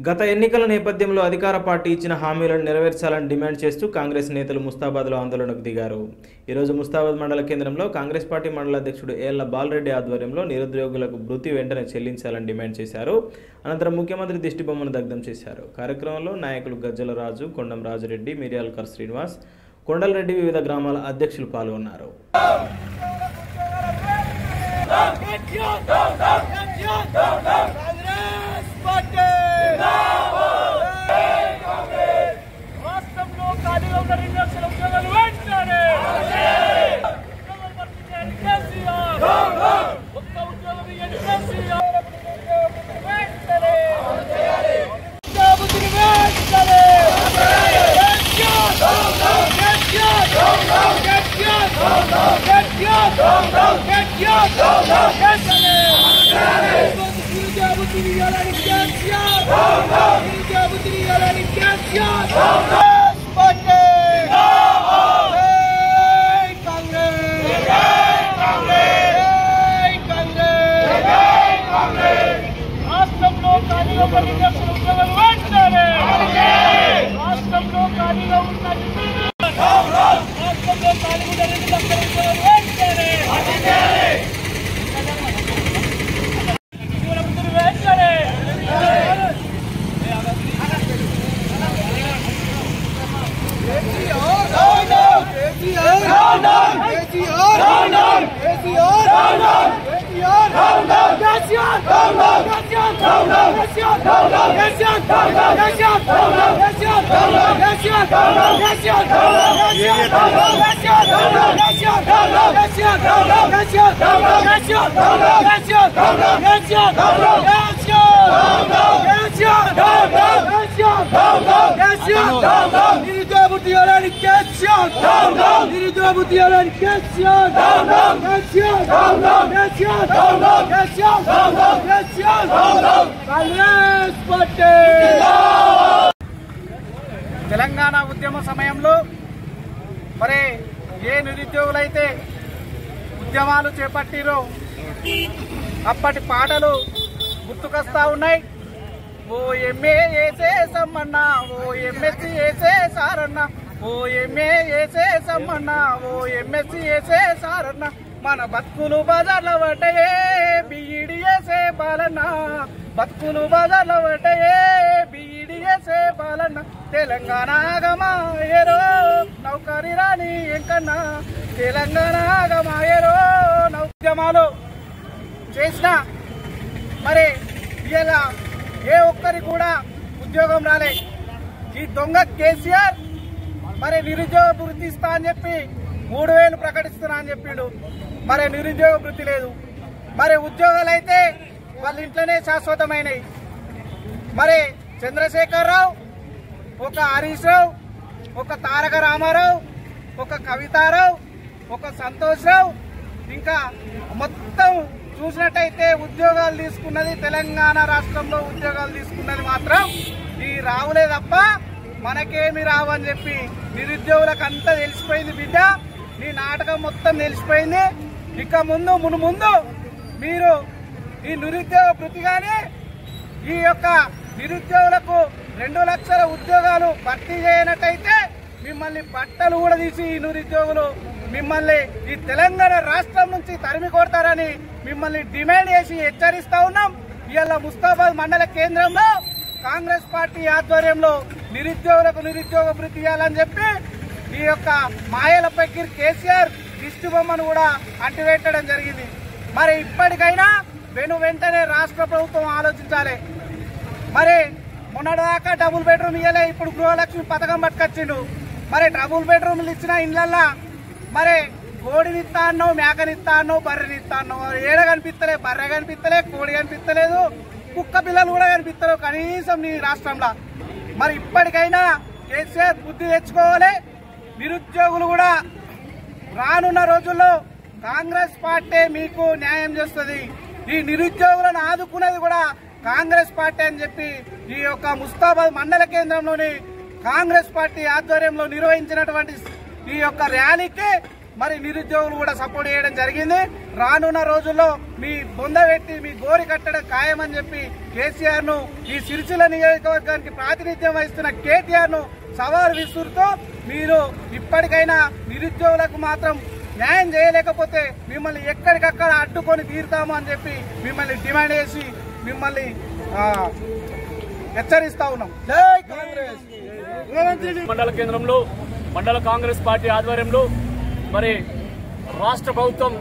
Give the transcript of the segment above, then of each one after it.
గత ఎన్నికల నేపథ్యంలో అధికార పార్టీ ఇచ్చిన హామీలను నెరవేర్చాలని డిమాండ్ చేస్తూ కాంగ్రెస్ నేతలు ముస్తాబాద్లో ఆందోళనకు దిగారు ఈరోజు ముస్తాబాద్ మండల కేంద్రంలో కాంగ్రెస్ పార్టీ మండల అధ్యక్షుడు ఏళ్ల బాలరెడ్డి ఆధ్వర్యంలో నిరుద్యోగులకు భృతి వెంటనే చెల్లించాలని డిమాండ్ చేశారు అనంతరం ముఖ్యమంత్రి దిష్టిబొమ్మను దగ్ధం చేశారు కార్యక్రమంలో నాయకులు గజ్జల రాజు కొండం రాజురెడ్డి మిర్యాలకర్ శ్రీనివాస్ కొండలరెడ్డి వివిధ గ్రామాల అధ్యక్షులు పాల్గొన్నారు రాష్ట్రంలో ఖాళీగా ఉన్న రెండు లక్షల ఉద్యోగాలు వెంటనే ఉద్యోగాలు భర్తీ చేయండి కేసీఆర్ ఒక్క ఉద్యోగం ఇవ్వండి కేసీఆర్ వెంటనే ఉద్యోగబుద్ధిని వెంటనే నిరుద్యోగబుద్ధిని ఇవ్వాలని కేసీఆర్ నిరుద్యోగబుద్ధిని ఇవ్వాలని కేసీఆర్ కాంగ్రెస్ పార్టీ జై కాంగ్రెస్ జై కాంగ్రెస్ రాష్ట్రంలో ఖాళీగా ఉన్న రెండు లక్షల ఉద్యోగాలు వెంటనే రాష్ట్రంలో ఖాళీగా ఉన్న రాష్ట్రంలో ఖాళీగా ఉన్న రెండు లక్షల ఉద్యోగాలు వెంటనే ఉద్యోగబుద్ధిని వెంటనే నిరుద్యోగబుద్ధి ఇవ్వాలని కేసీఆర్ నిరుద్యోగబుద్ధి ఇవ్వాలని కేసీఆర్ కేసీఆర్ కేసీఆర్ కేసీఆర్ కేసీఆర్ కాంగ్రెస్ పార్టీ తెలంగాణ ఉద్యమ సమయంలో మరి ఏ నిరుద్యోగులైతే ఉద్యమాలు చేపట్టిరో అప్పటి పాటలు గుర్తుకొస్తా ఉన్నాయి ఓ ఎంఏ ఏసే సమ్మన్న ఓ ఎంఎస్సి ఏసే సారన్న ఓ ఎంఏ ఏసే సమ్మన్న ఓ ఎంఎస్సి ఏసే సారన్న మన బతుకులు బజార్ల పడ్డాయే బిఈడి ఏసే బాలన్న బతుకులు బజార్ల పడ్డాయే బిఈడి ఏసే బాలన్న తెలంగాణ ఆగమాయరో నౌకరి రాని ఎంకన్నా తెలంగాణ ఆగమాయరో నౌద్యమాలు చేసిన మరి ఇలా ఏ ఒక్కరి కూడా ఉద్యోగం రాలే ఈ దొంగ కేసీఆర్ మరి నిరుద్యోగ వృత్తి ఇస్తా అని చెప్పి మూడు వేలు ప్రకటిస్తున్నా అని చెప్పిండు మరి నిరుద్యోగ వృత్తి లేదు మరి ఉద్యోగాలు అయితే వాళ్ళ ఇంట్లోనే శాశ్వతమైనవి మరి చంద్రశేఖరరావు ఒక హరీష్ రావు ఒక తారక రామారావు ఒక కవితారావు ఒక సంతోష్ రావు ఇంకా మొత్తం చూసినట్టయితే ఉద్యోగాలు తీసుకున్నది తెలంగాణ రాష్ట్రంలో ఉద్యోగాలు తీసుకున్నది మాత్రం ఈ రావులే తప్ప మనకేమి రావని చెప్పి నిరుద్యోగులకు అంతా తెలిసిపోయింది బిడ్డ నీ నాటకం మొత్తం తెలిసిపోయింది ఇక ముందు మును ముందు మీరు ఈ నిరుద్యోగ వృత్తిగానే ఈ యొక్క నిరుద్యోగులకు రెండు లక్షల ఉద్యోగాలు భర్తీ చేయనట్టయితే మిమ్మల్ని బట్టలు కూడా తీసి ఈ నిరుద్యోగులు మిమ్మల్ని ఈ తెలంగాణ రాష్ట్రం నుంచి తరిమి కొడతారని మిమ్మల్ని డిమాండ్ చేసి హెచ్చరిస్తా ఉన్నాం ఇవాళ ముస్తాబాద్ మండల కేంద్రంలో కాంగ్రెస్ పార్టీ ఆధ్వర్యంలో నిరుద్యోగులకు నిరుద్యోగ వృత్తి ఇవ్వాలని చెప్పి ఈ యొక్క మాయల పక్కీర్ కేసీఆర్ దిష్టి బొమ్మను కూడా అంటివేట్టడం జరిగింది మరి ఇప్పటికైనా వెను వెంటనే రాష్ట్ర ప్రభుత్వం ఆలోచించాలి మరి మొన్నటిదాకా డబుల్ బెడ్రూమ్ ఇవ్వలే ఇప్పుడు గృహలక్ష్మి పథకం పట్టుకొచ్చిండు మరి డబుల్ బెడ్రూమ్లు ఇచ్చిన ఇళ్ళల్లా మరి కోడినిస్తా అన్నావు మేకనిస్తా అన్నావు బర్రెనిస్తా అన్నావు ఏడ కనిపిస్తలే బర్రె కనిపిస్తలే కోడి కనిపిస్తలేదు కుక్క పిల్లలు కూడా కనిపిస్తలేవు కనీసం నీ రాష్ట్రంలో మరి ఇప్పటికైనా కేసీఆర్ బుద్ధి తెచ్చుకోవాలి నిరుద్యోగులు కూడా రానున్న రోజుల్లో కాంగ్రెస్ పార్టీ మీకు న్యాయం చేస్తుంది ఈ నిరుద్యోగులను ఆదుకునేది కూడా కాంగ్రెస్ పార్టీ అని చెప్పి ఈ యొక్క ముస్తాబాద్ మండల కేంద్రంలోని కాంగ్రెస్ పార్టీ ఆధ్వర్యంలో నిర్వహించినటువంటి ఈ యొక్క ర్యాలీకి మరి నిరుద్యోగులు కూడా సపోర్ట్ చేయడం జరిగింది రానున్న రోజుల్లో మీ బొంద పెట్టి మీ గోరి కట్టడం ఖాయమని చెప్పి కేసీఆర్ ను ఈ సిరిసిల్ల నియోజకవర్గానికి ప్రాతినిధ్యం వహిస్తున్న కేటీఆర్ ను సవాల్ విసురుతూ మీరు ఇప్పటికైనా నిరుద్యోగులకు మాత్రం న్యాయం చేయలేకపోతే మిమ్మల్ని ఎక్కడికక్కడ అడ్డుకొని తీరుతాము అని చెప్పి మిమ్మల్ని డిమాండ్ చేసి మిమ్మల్ని ఆ, హెచ్చరిస్తా ఉన్నాం జై కాంగ్రెస్ మండల కేంద్రంలో మండల కాంగ్రెస్ పార్టీ ఆధ్వర్యంలో మరి రాష్ట్ర ప్రభుత్వం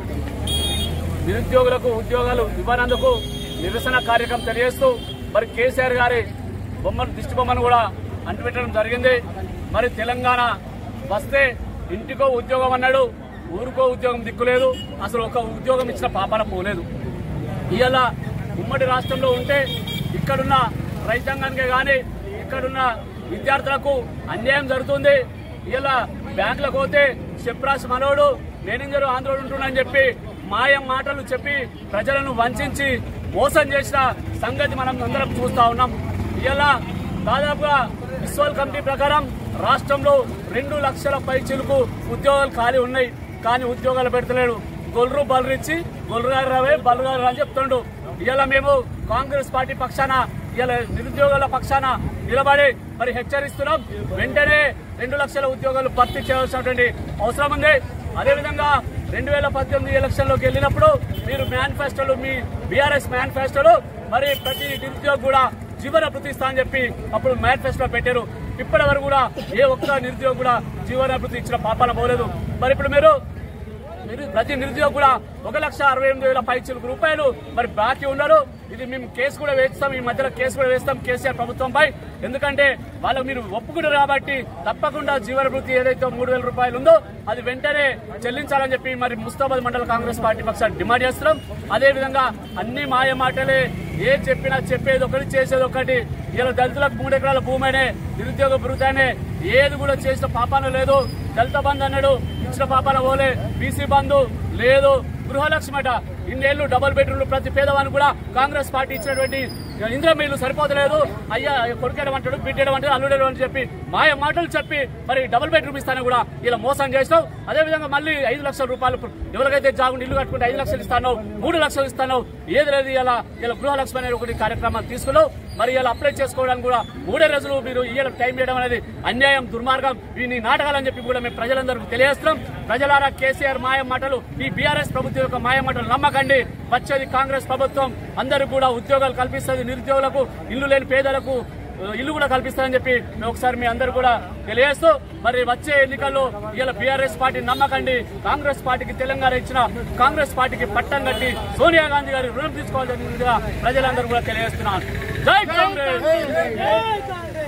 నిరుద్యోగులకు ఉద్యోగాలు ఇవ్వనందుకు నిరసన కార్యక్రమం తెలియజేస్తూ మరి కేసీఆర్ గారి బొమ్మను దిష్టి బొమ్మను కూడా అంటిపెట్టడం జరిగింది మరి తెలంగాణ వస్తే ఇంటికో ఉద్యోగం అన్నాడు ఊరికో ఉద్యోగం దిక్కులేదు అసలు ఒక ఉద్యోగం ఇచ్చిన పాపాన పోలేదు ఇవాళ ఉమ్మడి రాష్ట్రంలో ఉంటే ఇక్కడున్న రైతాంగానికి కానీ ఇక్కడున్న విద్యార్థులకు అన్యాయం జరుగుతుంది ఇలా బ్యాంకులకు పోతే చెప్రాసి మనోడు మేనేజర్ ఆంధ్రోడు ఉంటుండని చెప్పి మాయం మాటలు చెప్పి ప్రజలను వంచి మోసం చేసిన సంగతి మనం అందరం చూస్తా ఉన్నాం ఇలా దాదాపుగా విశ్వల్ కమిటీ ప్రకారం రాష్ట్రంలో రెండు లక్షల పైచిలకు ఉద్యోగాలు ఖాళీ ఉన్నాయి కానీ ఉద్యోగాలు పెడతలేడు గొల్లు బలరిచ్చి గొల్లుగారు రావే బల్లుగారు అని చెప్తుండు ఇలా మేము కాంగ్రెస్ పార్టీ పక్షాన ఇలా నిరుద్యోగుల పక్షాన నిలబడి మరి హెచ్చరిస్తున్నాం వెంటనే రెండు లక్షల ఉద్యోగాలు భర్తీ చేయాల్సినటువంటి అవసరం ఉంది అదేవిధంగా రెండు వేల పద్దెనిమిది ఎలక్షన్లోకి వెళ్ళినప్పుడు మీరు మేనిఫెస్టోలు మీ బీఆర్ఎస్ మేనిఫెస్టోలు మరి ప్రతి నిరుద్యోగి కూడా జీవన భృతి అని చెప్పి అప్పుడు మేనిఫెస్టో పెట్టారు ఇప్పటి వరకు కూడా ఏ ఒక్క నిరుద్యోగి కూడా జీవన భృతి ఇచ్చిన పాపాన పోలేదు మరి ఇప్పుడు మీరు నిరు- ప్రతి నిరుద్యోగి కూడా ఒక లక్ష అరవై ఎనిమిది వేల పైచలకు రూపాయలు మరి బాకీ ఉన్నారు ఇది మేము కేసు కూడా వేస్తాం ఈ మధ్యలో కేసు కూడా వేస్తాం కేసీఆర్ ప్రభుత్వంపై ఎందుకంటే వాళ్ళు మీరు ఒప్పుకున్నారు కాబట్టి తప్పకుండా జీవన వృత్తి ఏదైతే మూడు వేల రూపాయలు ఉందో అది వెంటనే చెల్లించాలని చెప్పి మరి ముస్తాబాద్ మండల కాంగ్రెస్ పార్టీ పక్షాన్ని డిమాండ్ చేస్తున్నాం అదే విధంగా అన్ని మాయ మాటలే ఏ చెప్పినా చెప్పేది ఒకటి చేసేది ఒకటి ఇలా దళితులకు మూడు ఎకరాల భూమినే నిరుద్యోగ భృతానే ఏది కూడా చేసిన పాపాన లేదు దళిత బంధు అన్నాడు ఇచ్చిన పాపాన పోలే బీసీ బంధు లేదు గృహలక్ష్మి అట ఇన్నేళ్లు డబుల్ బెడ్రూమ్లు ప్రతి పేదవాని కూడా కాంగ్రెస్ పార్టీ ఇచ్చినటువంటి ఇంద్రమీలు సరిపోతలేదు అయ్యా కొడుకేయడం అంటాడు బిడ్డడం అంటే అల్లుడడం అని చెప్పి మాయ మాటలు చెప్పి మరి డబుల్ బెడ్రూమ్ ఇస్తానని కూడా ఇలా మోసం చేస్తావు అదే విధంగా మళ్ళీ ఐదు లక్షల రూపాయలు ఎవరికైతే జాగు ఇల్లు కట్టుకుంటే ఐదు లక్షలు ఇస్తాను మూడు లక్షలు ఇస్తాను ఏది లేదు ఇలా ఇలా గృహలక్ష్మి అనే ఒకటి కార్యక్రమాలు తీసుకున్నావు మరి ఇలా అప్లై చేసుకోవడానికి కూడా మూడే రోజులు మీరు ఇయ్యాల టైం చేయడం అనేది అన్యాయం దుర్మార్గం ఈ నాటకాలని చెప్పి కూడా మేము ప్రజలందరికీ తెలియజేస్తున్నాం ప్రజలారా కేసీఆర్ మాయ మాటలు ఈ బీఆర్ఎస్ ప్రభుత్వం యొక్క మాయ మాటలు నమ్మకండి వచ్చేది కాంగ్రెస్ ప్రభుత్వం అందరికీ కూడా ఉద్యోగాలు కల్పిస్తుంది నిరుద్యోగులకు ఇల్లు లేని పేదలకు ఆ, ఇల్లు కూడా కల్పిస్తారని చెప్పి మేము ఒకసారి మీ అందరు కూడా తెలియజేస్తూ మరి వచ్చే ఎన్నికల్లో ఇలా బీఆర్ఎస్ పార్టీ నమ్మకండి కాంగ్రెస్ పార్టీకి తెలంగాణ ఇచ్చిన కాంగ్రెస్ పార్టీకి పట్టం కట్టి సోనియా గాంధీ గారి రుణం తీసుకోవాలని ప్రజలందరూ కూడా తెలియజేస్తున్నారు జై కాంగ్రెస్